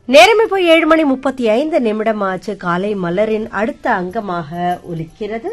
நேரம் இப்போ ஏழு மணி முப்பத்தி ஐந்து நிமிடம் ஆச்சு காலை மலரின் அடுத்த அங்கமாக ஒலிக்கிறது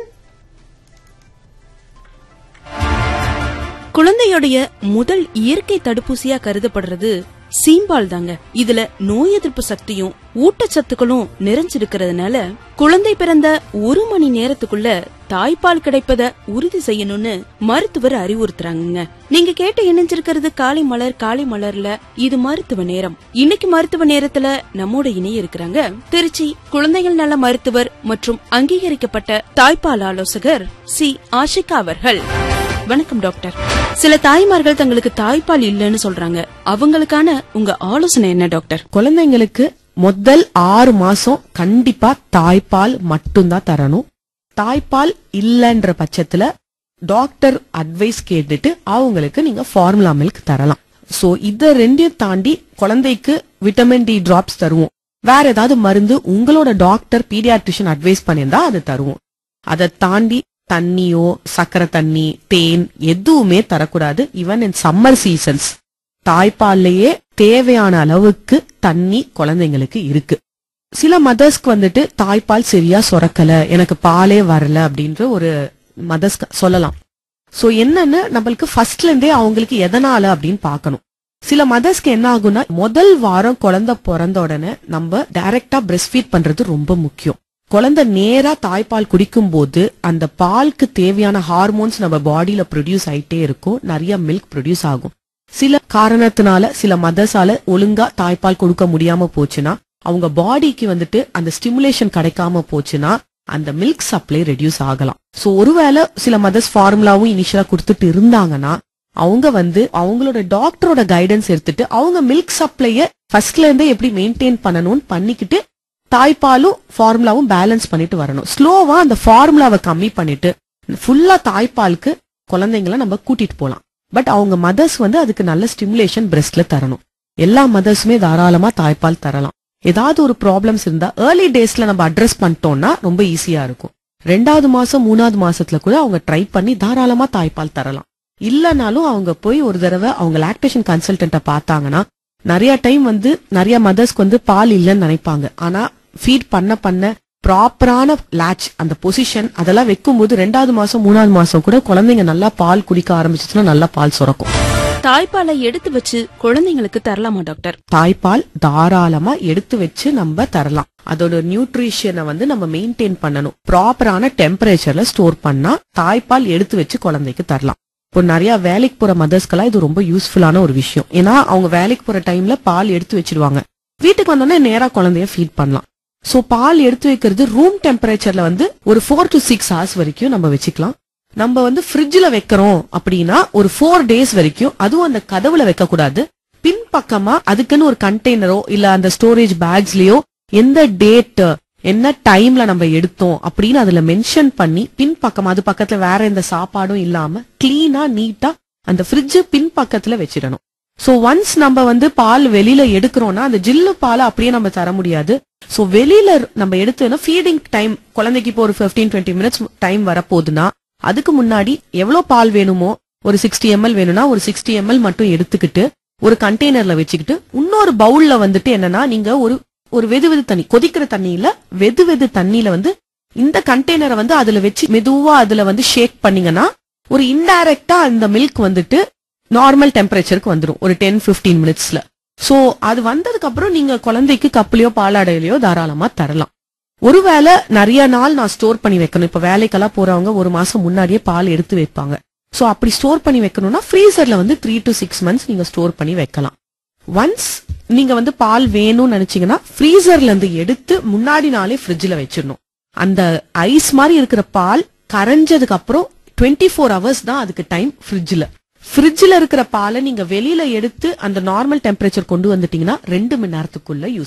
குழந்தையுடைய முதல் இயற்கை தடுப்பூசியா கருதப்படுறது சீம்பால் தாங்க இதுல நோய் எதிர்ப்பு சக்தியும் ஊட்டச்சத்துக்களும் நிறைஞ்சிருக்கிறதுனால குழந்தை பிறந்த ஒரு மணி நேரத்துக்குள்ள தாய்ப்பால் கிடைப்பத உறுதி செய்யணும்னு மருத்துவர் அறிவுறுத்துறாங்க நீங்க கேட்டு இணைஞ்சிருக்கிறது காலை மலர் காலை மலர்ல இது மருத்துவ நேரம் இன்னைக்கு மருத்துவ நேரத்துல நம்மோட இணைய இருக்கிறாங்க திருச்சி குழந்தைகள் நல மருத்துவர் மற்றும் அங்கீகரிக்கப்பட்ட தாய்ப்பால் ஆலோசகர் சி ஆஷிகா அவர்கள் வணக்கம் டாக்டர் சில தாய்மார்கள் தங்களுக்கு தாய்ப்பால் இல்லைன்னு சொல்றாங்க அவங்களுக்கான உங்க ஆலோசனை என்ன டாக்டர் குழந்தைங்களுக்கு முதல் ஆறு மாசம் கண்டிப்பா தாய்ப்பால் மட்டும்தான் தரணும் தாய்ப்பால் இல்லன்ற பட்சத்துல டாக்டர் அட்வைஸ் கேட்டுட்டு அவங்களுக்கு நீங்க ஃபார்முலா மில்க் தரலாம் சோ இத ரெண்டையும் தாண்டி குழந்தைக்கு விட்டமின் டி டிராப்ஸ் தருவோம் வேற ஏதாவது மருந்து உங்களோட டாக்டர் பீடியாட்ரிஷியன் அட்வைஸ் பண்ணியிருந்தா அது தருவோம் அதை தாண்டி தண்ணியோ சக்கரை தண்ணி தேன் எதுவுமே தரக்கூடாது ஈவன் இன் சம்மர் சீசன்ஸ் தாய்ப்பால்லையே தேவையான அளவுக்கு தண்ணி குழந்தைங்களுக்கு இருக்கு சில மதர்ஸ்க்கு வந்துட்டு தாய்ப்பால் சரியா சுரக்கல எனக்கு பாலே வரல அப்படின்ற ஒரு மதர்ஸ் சொல்லலாம் சோ என்னன்னு நம்மளுக்கு ஃபர்ஸ்ட்ல இருந்தே அவங்களுக்கு எதனால அப்படின்னு பார்க்கணும் சில மதர்ஸ்க்கு என்ன ஆகும்னா முதல் வாரம் குழந்தை பிறந்த உடனே நம்ம டைரக்டா பிரஸ்ட் ஃபீட் பண்றது ரொம்ப முக்கியம் குழந்தை நேரா தாய்ப்பால் குடிக்கும் போது அந்த பாலுக்கு தேவையான ஹார்மோன்ஸ் நம்ம பாடியில ப்ரொடியூஸ் ஆயிட்டே இருக்கும் நிறைய மில்க் ப்ரொடியூஸ் ஆகும் சில காரணத்தினால சில மதர்ஸால ஒழுங்கா தாய்ப்பால் கொடுக்க முடியாம போச்சுன்னா அவங்க பாடிக்கு வந்துட்டு அந்த ஸ்டிமுலேஷன் கிடைக்காம போச்சுன்னா அந்த மில்க் சப்ளை ரெடியூஸ் ஆகலாம் சோ ஒருவேளை சில மதர்ஸ் ஃபார்முலாவும் இனிஷியலா கொடுத்துட்டு இருந்தாங்கன்னா அவங்க வந்து அவங்களோட டாக்டரோட கைடன்ஸ் எடுத்துட்டு அவங்க மில்க் சப்ளைய ஃபர்ஸ்ட்ல இருந்தே எப்படி மெயின்டைன் பண்ணணும்னு பண்ணிக்கிட்டு தாய்ப்பாலும் ஃபார்முலாவும் பேலன்ஸ் பண்ணிட்டு வரணும் ஸ்லோவா அந்த ஃபார்முலாவை கம்மி பண்ணிட்டு ஃபுல்லா தாய்ப்பாலுக்கு குழந்தைங்கள நம்ம கூட்டிட்டு போலாம் பட் அவங்க மதர்ஸ் வந்து அதுக்கு நல்ல ஸ்டிமுலேஷன் பிரஸ்ட்ல தரணும் எல்லா மதர்ஸுமே தாராளமா தாய்ப்பால் தரலாம் ஏதாவது ஒரு ப்ராப்ளம்ஸ் இருந்தா ஏர்லி டேஸ்ல நம்ம அட்ரஸ் பண்ணிட்டோம்னா ரொம்ப ஈஸியா இருக்கும் ரெண்டாவது மாசம் மூணாவது மாசத்துல கூட அவங்க ட்ரை பண்ணி தாராளமா தாய்ப்பால் தரலாம் இல்லனாலும் அவங்க போய் ஒரு தடவை அவங்க லாக்டேஷன் கன்சல்டன்ட்ட பார்த்தாங்கன்னா நிறைய டைம் வந்து நிறைய மதர்ஸ்க்கு வந்து பால் இல்லைன்னு நினைப்பாங்க ஆனா ஃபீட் பண்ண பண்ண ப்ராப்பரான லேட்ச் அந்த பொசிஷன் அதெல்லாம் வைக்கும்போது ரெண்டாவது மாசம் மூணாவது மாசம் கூட குழந்தைங்க நல்லா பால் குடிக்க ஆரம்பிச்சுச்சுன்னா நல்லா பால் சுரக்கும் தாய்ப்பாலை எடுத்து வச்சு குழந்தைங்களுக்கு தரலாமா டாக்டர் தாய்ப்பால் தாராளமா எடுத்து வச்சு நம்ம தரலாம் அதோட நியூட்ரிஷனை வந்து நம்ம மெயின்டைன் பண்ணணும் ப்ராப்பரான டெம்பரேச்சர்ல ஸ்டோர் பண்ணா தாய்ப்பால் எடுத்து வச்சு குழந்தைக்கு தரலாம் இப்போ நிறைய வேலைக்கு போற மதர்ஸ்க்கெல்லாம் இது ரொம்ப யூஸ்ஃபுல்லான ஒரு விஷயம் ஏன்னா அவங்க வேலைக்கு போற டைம்ல பால் எடுத்து வச்சிருவாங்க வீட்டுக்கு வந்தோடனே நேரா குழந்தைய ஃபீட் பண்ணலாம் சோ பால் எடுத்து வைக்கிறது ரூம் டெம்பரேச்சர்ல வந்து ஒரு ஃபோர் டு சிக்ஸ் ஹவர்ஸ் வரைக்கும் நம்ம வச்சுக்கலாம் நம்ம வந்து ஃப்ரிட்ஜ்ல வைக்கிறோம் அப்படின்னா ஒரு ஃபோர் டேஸ் வரைக்கும் அதுவும் அந்த கதவுல வைக்க கூடாது பின்பக்கமா அதுக்குன்னு ஒரு கண்டெய்னரோ இல்ல அந்த ஸ்டோரேஜ் பேக்ஸ்லயோ எந்த டேட் என்ன டைம்ல நம்ம எடுத்தோம் அப்படின்னு அதுல மென்ஷன் பண்ணி பின்பக்கம் அது பக்கத்துல வேற எந்த சாப்பாடும் இல்லாம கிளீனா நீட்டா அந்த ஃப்ரிட்ஜ் பின்பக்கத்துல வச்சிடணும் சோ ஒன்ஸ் நம்ம வந்து பால் வெளியில எடுக்கிறோம்னா அந்த ஜில்லு பாலை அப்படியே நம்ம தர முடியாது சோ வெளியில நம்ம எடுத்தோம்னா ஃபீடிங் டைம் குழந்தைக்கு இப்போ ஒரு 15 டுவெண்ட்டி மினிட்ஸ் டைம் வரப்போகுதுன்னா அதுக்கு முன்னாடி எவ்வளவு பால் வேணுமோ ஒரு சிக்ஸ்டி எம்எல் வேணும்னா ஒரு சிக்ஸ்டி எம்எல் மட்டும் எடுத்துக்கிட்டு ஒரு கண்டெய்னர்ல வச்சுக்கிட்டு இன்னொரு பவுல்ல வந்துட்டு என்னன்னா நீங்க ஒரு ஒரு வெது வெது தண்ணி கொதிக்கிற தண்ணியில வெது வெது தண்ணியில வந்து இந்த கண்டெய்னரை வந்து அதுல வச்சு மெதுவா அதுல வந்து ஷேக் பண்ணீங்கன்னா ஒரு இன்டைரக்டா அந்த மில்க் வந்துட்டு நார்மல் டெம்பரேச்சருக்கு வந்துடும் ஒரு டென் 15 மினிட்ஸ்ல சோ அது வந்ததுக்கு அப்புறம் நீங்க குழந்தைக்கு கப்புலையோ பாலாடையிலையோ தாராளமா தரலாம் ஒருவேளை நிறைய நாள் நான் ஸ்டோர் பண்ணி வைக்கணும் இப்ப வேலைக்கெல்லாம் போறவங்க ஒரு மாசம் முன்னாடியே பால் எடுத்து வைப்பாங்க சோ அப்படி ஸ்டோர் பண்ணி வைக்கணும்னா ஃப்ரீசர்ல வந்து த்ரீ டு சிக்ஸ் மந்த்ஸ் நீங்க ஸ்டோர் பண்ணி வைக்கலாம் ஒன்ஸ் நீங்க வந்து பால் வேணும்னு நினைச்சீங்கன்னா ஃப்ரீசர்ல இருந்து எடுத்து முன்னாடி நாளே ஃப்ரிட்ஜ்ல வச்சிடணும் அந்த ஐஸ் மாதிரி இருக்கிற பால் கரைஞ்சதுக்கு அப்புறம் டுவெண்ட்டி ஃபோர் ஹவர்ஸ் தான் அதுக்கு டைம் ஃப்ரிட்ஜ்ல ஃப்ரிட்ஜ்ல இருக்கிற பாலை நீங்க வெளியில எடுத்து அந்த நார்மல் டெம்பரேச்சர் கொண்டு வந்துட்டீங்கன்னா ரெண்டு மணி நேரத்துக்குள்ள யூஸ்